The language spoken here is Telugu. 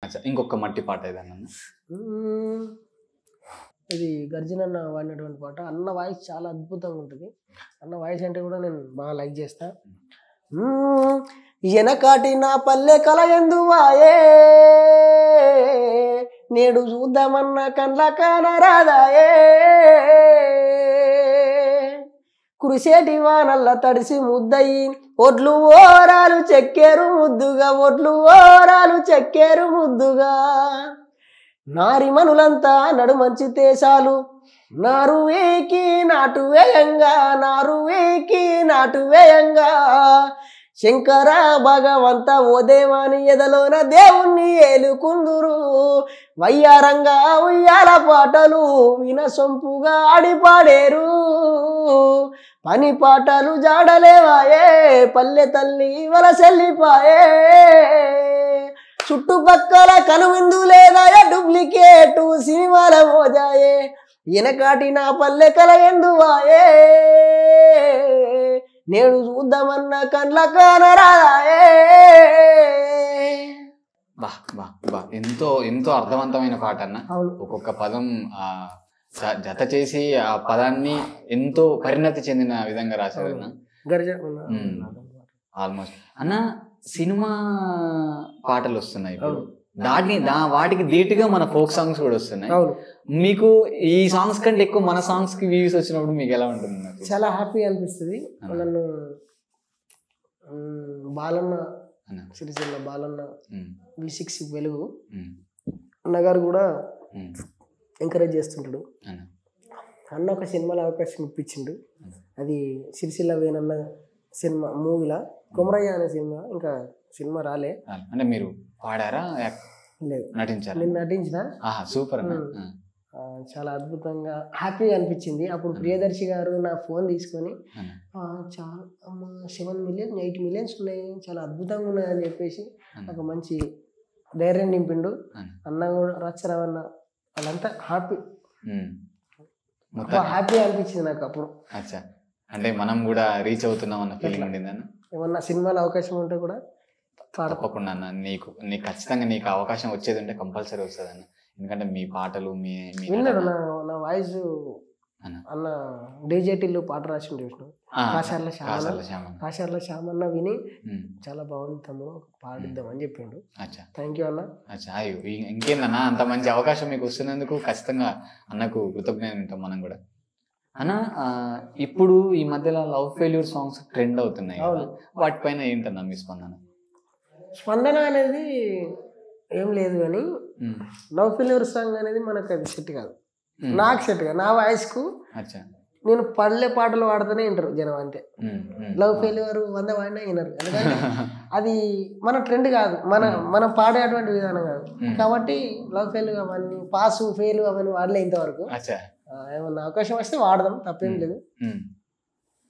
అచ్చా ఇంకొక మట్టి పాట ఏదన్నా మ్మ్. ఇది గర్జన్ అన్న వాడినటువంటి పాట అన్న వాయిస్ చాలా అద్భుతంగా ఉంటుంది అన్న వాయిస్ అంటే కూడా నేను బాగా లైక్ చేస్తా మ్మ్. ఎనకాటి నా పల్లె కల ఎందువాయే నేడు చూద్దామన్న కండ్ల కానరాదాయే కురిసేటి వానల్ల తడిసి ముద్దయి ఒడ్లు ఓరాలు చెక్కేరు ముద్దుగా ఒడ్లు ఓరాలు చెక్కేరు ముద్దుగా నారిమనులంతా నడుమంచి దేశాలు నారు వేకి నాటు వేయంగా నారు వేకి నాటు వేయంగా శంకర భగవంత ఓ దేవాని ఎదలోన దేవుణ్ణి ఏలుకుందురు వయ్యారంగా ఉయ్యాల పాటలు వినసొంపుగా ఆడిపాడేరు పని పాటలు జాడలేవాయే పల్లె తల్లి వలసెల్లిపాయే చుట్టుపక్కల కనువిందు లేదా డూప్లికేటు సినిమాల మోజాయే వెనకాటి నా పల్లె కల ఎందువాయే నేడు చూద్దామన్న కండ్ల కానరాయే బా బా బా ఎంతో ఎంతో అర్థవంతమైన పాట అన్న అవును ఒక్కొక్క పదం ఆ జ- జత చేసి ఆ పదాన్ని ఎంతో పరిణతి చెందిన విధంగా రాశారు అన్న గర్జ మ్మ్. ఆల్మోస్ట్ అన్న సినిమా పాటలు వస్తున్నాయి ఇప్పుడు అవును. దాటిని దా వాటికి ధీటుగా మన ఫోక్ సాంగ్స్ కూడా వస్తున్నాయి అవును మీకు ఈ సాంగ్స్ కంటే ఎక్కువ మన సాంగ్స్ కి వ్యూస్ వచ్చినప్పుడు మీకు ఎలా ఉంటుంది నాకు చాలా హ్యాపీ అనిపిస్తుంది ఆ. నన్ను మ్మ్, బాలన్న అన్న సిరిసిల్ల బాలన్న ఉమ్, వి సిక్స్ వెలుగు ఉమ్, అన్నగారు కూడా ఉమ్, ఎంకరేజ్ చేస్తుంటాడు అన్న అన్న ఒక సినిమాలో అవకాశం ఇప్పించిండు ఉమ్. అది సిరిసిల్ల వేనన్న సినిమా మూవీలా కుమరయ్య అనే సినిమా ఇంకా సినిమా రాలే అన్న. అంటే మీరు పాడారా యాక్- లేదు నటించారా నేను నటించిన ఆహా సూపర్ అన్న ఉమ్. ఆ, ఆ, చాలా అద్భుతంగా హ్యాపీగా అనిపించింది అప్పుడు ప్రియదర్శి గారు నా ఫోన్ తీసుకొని అన్న "ఆ, చాలా సెవెన్ మిలియన్ ఎయిట్ మిలియన్స్ ఉన్నాయి చాలా అద్భుతంగా ఉన్నాయి అని చెప్పేసి అన్న నాకు మంచి ధైర్యం నింపిండు అన్న అన్న కూడా రచ్చరావన్న వాళ్ళంతా హ్యాపీ ఉమ్. మొత్తం హ్యాపీ అనిపించింది నాకు అప్పుడు అచ్చా అంటే మనం కూడా రీచ్ అవుతున్నాం అన్న ఫీలింగ్ ఉండింది అన్న ఏమన్నా సినిమాలో అవకాశం ఉంటే కూడా పాడ తప్పకుండా అన్న నీకు నీకు ఖచ్చితంగా నీకు అవకాశం వచ్చేది ఉంటే కంపల్సరీ వస్తుంది అన్న ఎందుకంటే మీ పాటలు మీ మీ విన్నాడు నటన. నా నా వాయిస్ అన్న. అన్న డీజేటీలో పాట రాసిండు విష్ణు ఆ, కాశాల శ్యామల కాసాల శ్యామల కాశాల శ్యామన్న విని ఉమ్, చాలా బాగుంది తమ్ముడు పాడిద్దామని చెప్పిండు అచ్చా థ్యాంక్ యూ అన్న అచ్చా అయ్యో ఇ- ఇంకేందన్నా అంత మంచి అవకాశం మీకు వస్తున్నందుకు ఖచ్చితంగా అన్నకు కృతజ్ఞత ఉంటాం మనం కూడా అన్న ఆ, ఇప్పుడు ఈ మధ్యలో లవ్ ఫెయిల్యూర్ సాంగ్స్ ట్రెండ్ అవుతున్నాయి కదా అవును. వాటిపైన ఏంటన్నా మీ స్పందన స్పందన అనేది ఏం లేదు కానీ ఉమ్, లవ్ ఫెయిల్యూర్ సాంగ్ అనేది మనకు అది సెట్ కాదు ఉమ్, నాకు సెట్ కాదు నా వాయిస్కు అచ్చా నేను పల్లె పాటలు పాడుతూనే వింటారు జనం అంతే ఉమ్, ఉమ్. లవ్ ఫెయిల్యూర్ వంద వాడినా వినరు ఎందుకంటే అది మన ట్రెండ్ కాదు మన మనం పాడేటువంటి విధానం కాదు మ్మ్. కాబట్టి లవ్ ఫెయిల్ అవన్నీ పాస్ ఫెయిల్ అవన్నీ వాడలే ఇంతవరకు అచ్చా ఆ, ఏమన్నా అవకాశం వస్తే వాడదాం తప్పేం లేదు ఉమ్.